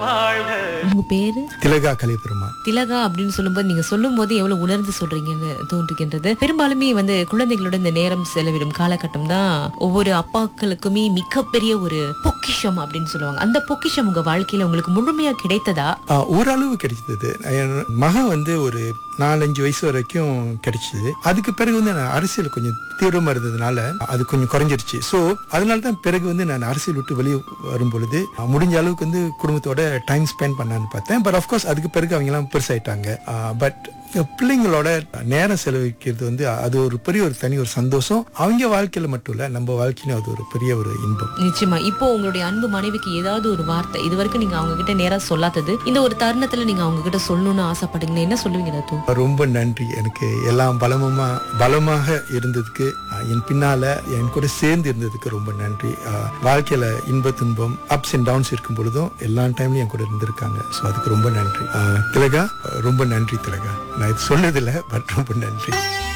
வாழ்க உங்க பேரு திலகா கலைபெருமா திலகா அப்படின்னு சொல்லும்போது நீங்க சொல்லும் போது எவ்வளவு உணர்ந்து சொல்றீங்கன்னு தோன்றுகின்றது பெரும்பாலுமே வந்து குழந்தைகளோட இந்த நேரம் செலவிடும் காலகட்டம் தான் ஒவ்வொரு அப்பாக்களுக்குமே மிகப்பெரிய ஒரு பொக்கிஷம் அப்படின்னு சொல்லுவாங்க அந்த பொக்கிஷம் உங்க வாழ்க்கையில உங்களுக்கு முழுமையா கிடைத்ததா ஆ, ஓரளவு கிடைச்சது என் மகன் வந்து ஒரு நாலஞ்சு வயசு வரைக்கும் கிடைச்சது அதுக்கு பிறகு வந்து நான் அரசியல் கொஞ்சம் தீவிரமா இருந்ததுனால அது கொஞ்சம் குறைஞ்சிருச்சு ஸோ அதனால தான் பிறகு வந்து நான் அரசியல் விட்டு வெளியே வரும் பொழுது ஆ, முடிஞ்ச அளவுக்கு வந்து குடும்பத்தோட டைம் ஸ்பெண்ட் பண்ணலான்னு பார்த்தேன் பட் ஆஃப்கோர்ஸ் அதுக்கு பிறகு அவங்க எல்லாம் பெருசாயிட்டாங்க பட் பிள்ளைங்களோட நேரம் செலவழிக்கிறது வந்து அது ஒரு பெரிய ஒரு தனி ஒரு சந்தோஷம் அவங்க வாழ்க்கையில மட்டும் இல்ல நம்ம வாழ்க்கையிலும் அது ஒரு பெரிய ஒரு இன்பம் நிச்சயமா இப்போ உங்களுடைய அன்பு மனைவிக்கு ஏதாவது ஒரு வார்த்தை இது வரைக்கும் நீங்க அவங்க கிட்ட நேரா சொல்லாதது இந்த ஒரு தருணத்துல நீங்க அவங்க கிட்ட சொல்லணும்னு ஆசைப்படுறீங்கன்னா என்ன சொல்லுவீங்க தூ ரொம்ப நன்றி எனக்கு எல்லாம் பலமுமா பலமாக இருந்ததுக்கு அஹ், என் பின்னால என் கூட சேர்ந்து இருந்ததுக்கு ரொம்ப நன்றி அஹ், வாழ்க்கையில இன்ப துன்பம் அப்ஸ் அண்ட் டவுன்ஸ் இருக்கும் பொழுதும் எல்லா டைம்லயும் என் கூட இருந்திருக்காங்க ஸோ அதுக்கு ரொம்ப நன்றி அஹ், திலகா ரொம்ப நன்றி திலகா நான் இது சொன்னதில்லை பட் ரொம்ப நன்றி